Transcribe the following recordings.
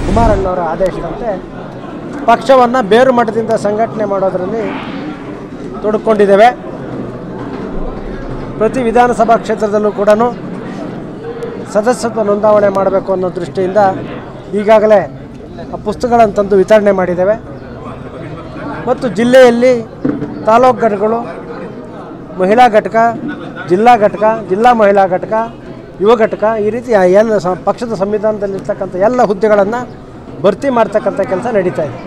ಕುಮಾರಣ್ಣವರ ಆದೇಶದಂತೆ ಪಕ್ಷವನ್ನು ಬೇರು ಮಟ್ಟದಿಂದ ಸಂಘಟನೆ ಮಾಡೋದರಲ್ಲಿ ತೊಡಕೊಂಡಿದ್ದೇವೆ ಪ್ರತಿ ವಿಧಾನಸಭಾ ಕ್ಷೇತ್ರದಲ್ಲೂ ಕೂಡ ಸದಸ್ಯತ್ವ ನೋಂದಾವಣೆ ಮಾಡಬೇಕು ಅನ್ನೋ ದೃಷ್ಟಿಯಿಂದ ಈಗಾಗಲೇ ಆ ಪುಸ್ತಕಗಳನ್ನು ತಂದು ವಿತರಣೆ ಮಾಡಿದ್ದೇವೆ ಮತ್ತು ಜಿಲ್ಲೆಯಲ್ಲಿ ತಾಲೂಕು ಘಟಕಗಳು ಮಹಿಳಾ ಘಟಕ ಜಿಲ್ಲಾ ಘಟಕ ಜಿಲ್ಲಾ ಮಹಿಳಾ ಘಟಕ ಯುವ ಘಟಕ ಈ ರೀತಿ ಎಲ್ಲ ಸ ಪಕ್ಷದ ಸಂವಿಧಾನದಲ್ಲಿರ್ತಕ್ಕಂಥ ಎಲ್ಲ ಹುದ್ದೆಗಳನ್ನು ಭರ್ತಿ ಮಾಡ್ತಕ್ಕಂಥ ಕೆಲಸ ನಡೀತಾ ಇದೆ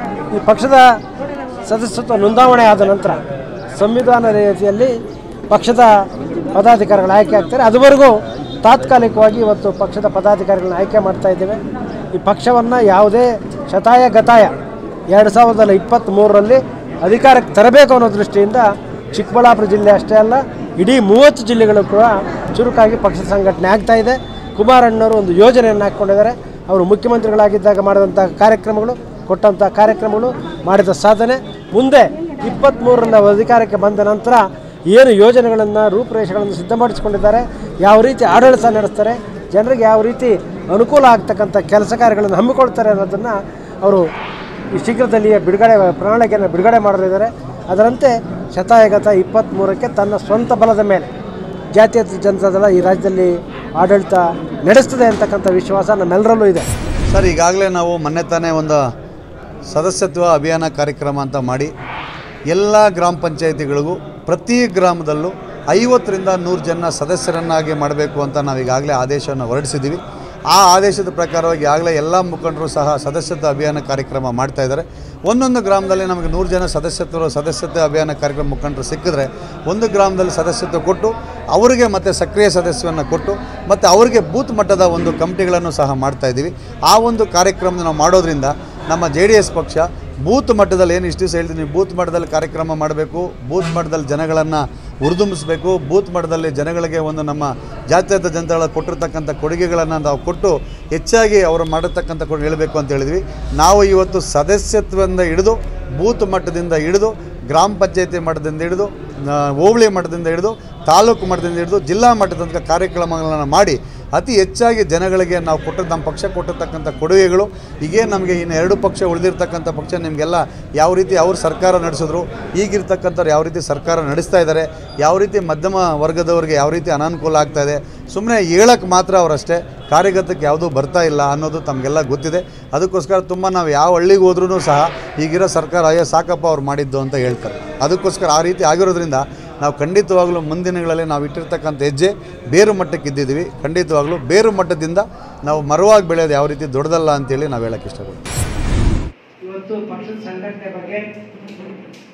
ಈ ಪಕ್ಷದ ಸದಸ್ಯತ್ವ ನೋಂದಾವಣೆ ಆದ ನಂತರ ಸಂವಿಧಾನ ರೀತಿಯಲ್ಲಿ ಪಕ್ಷದ ಪದಾಧಿಕಾರಿಗಳು ಆಯ್ಕೆ ಆಗ್ತಾರೆ ಅದುವರೆಗೂ ತಾತ್ಕಾಲಿಕವಾಗಿ ಇವತ್ತು ಪಕ್ಷದ ಪದಾಧಿಕಾರಿಗಳನ್ನ ಆಯ್ಕೆ ಮಾಡ್ತಾ ಇದ್ದೇವೆ ಈ ಪಕ್ಷವನ್ನು ಯಾವುದೇ ಶತಾಯ ಗತಾಯ ಎರಡು ಸಾವಿರದ ಇಪ್ಪತ್ತ್ಮೂರರಲ್ಲಿ ಅಧಿಕಾರಕ್ಕೆ ತರಬೇಕು ಅನ್ನೋ ದೃಷ್ಟಿಯಿಂದ ಚಿಕ್ಕಬಳ್ಳಾಪುರ ಜಿಲ್ಲೆ ಅಷ್ಟೇ ಅಲ್ಲ ಇಡೀ ಮೂವತ್ತು ಜಿಲ್ಲೆಗಳು ಕೂಡ ಚುರುಕಾಗಿ ಪಕ್ಷ ಸಂಘಟನೆ ಆಗ್ತಾ ಇದೆ ಕುಮಾರಣ್ಣವರು ಒಂದು ಯೋಜನೆಯನ್ನು ಹಾಕ್ಕೊಂಡಿದ್ದಾರೆ ಅವರು ಮುಖ್ಯಮಂತ್ರಿಗಳಾಗಿದ್ದಾಗ ಮಾಡಿದಂಥ ಕಾರ್ಯಕ್ರಮಗಳು ಕೊಟ್ಟಂಥ ಕಾರ್ಯಕ್ರಮಗಳು ಮಾಡಿದ ಸಾಧನೆ ಮುಂದೆ ಇಪ್ಪತ್ತ್ಮೂರರಿಂದ ಅವರು ಅಧಿಕಾರಕ್ಕೆ ಬಂದ ನಂತರ ಏನು ಯೋಜನೆಗಳನ್ನು ರೂಪುರೇಷೆಗಳನ್ನು ಸಿದ್ಧಪಡಿಸಿಕೊಂಡಿದ್ದಾರೆ ಯಾವ ರೀತಿ ಆಡಳಿತ ನಡೆಸ್ತಾರೆ ಜನರಿಗೆ ಯಾವ ರೀತಿ ಅನುಕೂಲ ಆಗ್ತಕ್ಕಂಥ ಕೆಲಸ ಕಾರ್ಯಗಳನ್ನು ಹಮ್ಮಿಕೊಳ್ತಾರೆ ಅನ್ನೋದನ್ನು ಅವರು ಈ ಶೀಘ್ರದಲ್ಲಿಯೇ ಬಿಡುಗಡೆ ಪ್ರಣಾಳಿಕೆಯನ್ನು ಬಿಡುಗಡೆ ಮಾಡಲಿದ್ದಾರೆ ಅದರಂತೆ ಶತಾಯಗತ ಇಪ್ಪತ್ತ್ಮೂರಕ್ಕೆ ತನ್ನ ಸ್ವಂತ ಬಲದ ಮೇಲೆ ಜಾತೀಯ ಜನತಾದಳ ಈ ರಾಜ್ಯದಲ್ಲಿ ಆಡಳಿತ ನಡೆಸ್ತದೆ ಅಂತಕ್ಕಂಥ ವಿಶ್ವಾಸ ನಮ್ಮೆಲ್ಲರಲ್ಲೂ ಇದೆ ಸರ್ ಈಗಾಗಲೇ ನಾವು ಮೊನ್ನೆ ತಾನೇ ಒಂದು ಸದಸ್ಯತ್ವ ಅಭಿಯಾನ ಕಾರ್ಯಕ್ರಮ ಅಂತ ಮಾಡಿ ಎಲ್ಲ ಗ್ರಾಮ ಪಂಚಾಯಿತಿಗಳಿಗೂ ಪ್ರತಿ ಗ್ರಾಮದಲ್ಲೂ ಐವತ್ತರಿಂದ ನೂರು ಜನ ಸದಸ್ಯರನ್ನಾಗಿ ಮಾಡಬೇಕು ಅಂತ ನಾವು ಈಗಾಗಲೇ ಆದೇಶವನ್ನು ಹೊರಡಿಸಿದ್ದೀವಿ ಆ ಆದೇಶದ ಪ್ರಕಾರವಾಗಿ ಈಗಾಗಲೇ ಎಲ್ಲ ಮುಖಂಡರು ಸಹ ಸದಸ್ಯತ್ವ ಅಭಿಯಾನ ಕಾರ್ಯಕ್ರಮ ಮಾಡ್ತಾ ಇದ್ದಾರೆ ಒಂದೊಂದು ಗ್ರಾಮದಲ್ಲಿ ನಮಗೆ ನೂರು ಜನ ಸದಸ್ಯತ್ವರು ಸದಸ್ಯತ್ವ ಅಭಿಯಾನ ಕಾರ್ಯಕ್ರಮ ಮುಖಂಡರು ಸಿಕ್ಕಿದ್ರೆ ಒಂದು ಗ್ರಾಮದಲ್ಲಿ ಸದಸ್ಯತ್ವ ಕೊಟ್ಟು ಅವರಿಗೆ ಮತ್ತು ಸಕ್ರಿಯ ಸದಸ್ಯವನ್ನು ಕೊಟ್ಟು ಮತ್ತು ಅವರಿಗೆ ಬೂತ್ ಮಟ್ಟದ ಒಂದು ಕಮಿಟಿಗಳನ್ನು ಸಹ ಮಾಡ್ತಾ ಇದ್ದೀವಿ ಆ ಒಂದು ಕಾರ್ಯಕ್ರಮ ನಾವು ಮಾಡೋದ್ರಿಂದ ನಮ್ಮ ಜೆ ಡಿ ಎಸ್ ಪಕ್ಷ ಬೂತ್ ಮಟ್ಟದಲ್ಲಿ ಏನು ಇಷ್ಟು ದಿವಸ ಹೇಳ್ತೀನಿ ಬೂತ್ ಮಟ್ಟದಲ್ಲಿ ಕಾರ್ಯಕ್ರಮ ಮಾಡಬೇಕು ಬೂತ್ ಮಟ್ಟದಲ್ಲಿ ಜನಗಳನ್ನು ಹುರಿದುಂಬಿಸಬೇಕು ಬೂತ್ ಮಟ್ಟದಲ್ಲಿ ಜನಗಳಿಗೆ ಒಂದು ನಮ್ಮ ಜಾತ್ಯತೀತ ಜನತಾದಳ ಕೊಟ್ಟಿರ್ತಕ್ಕಂಥ ಕೊಡುಗೆಗಳನ್ನು ನಾವು ಕೊಟ್ಟು ಹೆಚ್ಚಾಗಿ ಅವರು ಮಾಡಿರ್ತಕ್ಕಂಥ ಕೊಡುಗೆ ಹೇಳಬೇಕು ಅಂತ ಹೇಳಿದ್ವಿ ನಾವು ಇವತ್ತು ಸದಸ್ಯತ್ವದಿಂದ ಹಿಡಿದು ಬೂತ್ ಮಟ್ಟದಿಂದ ಹಿಡಿದು ಗ್ರಾಮ ಪಂಚಾಯತಿ ಮಟ್ಟದಿಂದ ಹಿಡಿದು ಆ, ಹೋಬಳಿ ಮಟ್ಟದಿಂದ ಹಿಡಿದು ತಾಲೂಕು ಮಟ್ಟದಿಂದ ಹಿಡಿದು ಜಿಲ್ಲಾ ಮಟ್ಟದ ತನಕ ಕಾರ್ಯಕ್ರಮಗಳನ್ನು ಮಾಡಿ ಅತಿ ಹೆಚ್ಚಾಗಿ ಜನಗಳಿಗೆ ನಾವು ಕೊಟ್ಟ ನಮ್ಮ ಪಕ್ಷ ಕೊಟ್ಟಿರ್ತಕ್ಕಂಥ ಕೊಡುಗೆಗಳು ಹೀಗೆ ನಮಗೆ ಇನ್ನು ಎರಡು ಪಕ್ಷ ಉಳಿದಿರ್ತಕ್ಕಂಥ ಪಕ್ಷ ನಿಮಗೆಲ್ಲ ಯಾವ ರೀತಿ ಅವ್ರು ಸರ್ಕಾರ ನಡೆಸಿದ್ರು ಈಗಿರ್ತಕ್ಕಂಥವ್ರು ಯಾವ ರೀತಿ ಸರ್ಕಾರ ನಡೆಸ್ತಾ ಇದ್ದಾರೆ ಯಾವ ರೀತಿ ಮಧ್ಯಮ ವರ್ಗದವರಿಗೆ ಯಾವ ರೀತಿ ಅನಾನುಕೂಲ ಆಗ್ತಾ ಇದೆ ಸುಮ್ಮನೆ ಹೇಳಕ್ಕೆ ಮಾತ್ರ ಅವರಷ್ಟೇ ಕಾರ್ಯಗತಕ್ಕೆ ಯಾವುದೂ ಬರ್ತಾ ಇಲ್ಲ ಅನ್ನೋದು ತಮಗೆಲ್ಲ ಗೊತ್ತಿದೆ ಅದಕ್ಕೋಸ್ಕರ ತುಂಬ ನಾವು ಯಾವ ಹಳ್ಳಿಗೆ ಹೋದ್ರೂ ಸಹ ಈಗಿರೋ ಸರ್ಕಾರ ಅಯ್ಯೋ ಸಾಕಪ್ಪ ಅವ್ರು ಮಾಡಿದ್ದು ಅಂತ ಹೇಳ್ತಾರೆ ಅದಕ್ಕೋಸ್ಕರ ಆ ರೀತಿ ಆಗಿರೋದ್ರಿಂದ ನಾವು ಖಂಡಿತವಾಗ್ಲೂ ಮುಂದಿನಗಳಲ್ಲಿ ನಾವು ಇಟ್ಟಿರ್ತಕ್ಕಂಥ ಹೆಜ್ಜೆ ಬೇರು ಮಟ್ಟಕ್ಕೆ ಇದ್ದಿದ್ದೀವಿ ಖಂಡಿತವಾಗ್ಲೂ ಬೇರು ಮಟ್ಟದಿಂದ ನಾವು ಮರವಾಗಿ ಬೆಳೆಯೋದು ಯಾವ ರೀತಿ ದೊಡ್ಡದಲ್ಲ ಅಂತೇಳಿ ನಾವು ಹೇಳಕ್ಕೆ ಇಷ್ಟಪಡ್ತೀವಿ ಇವತ್ತು ಪಕ್ಷದ ಸಂಘಟನೆ ಬಗ್ಗೆ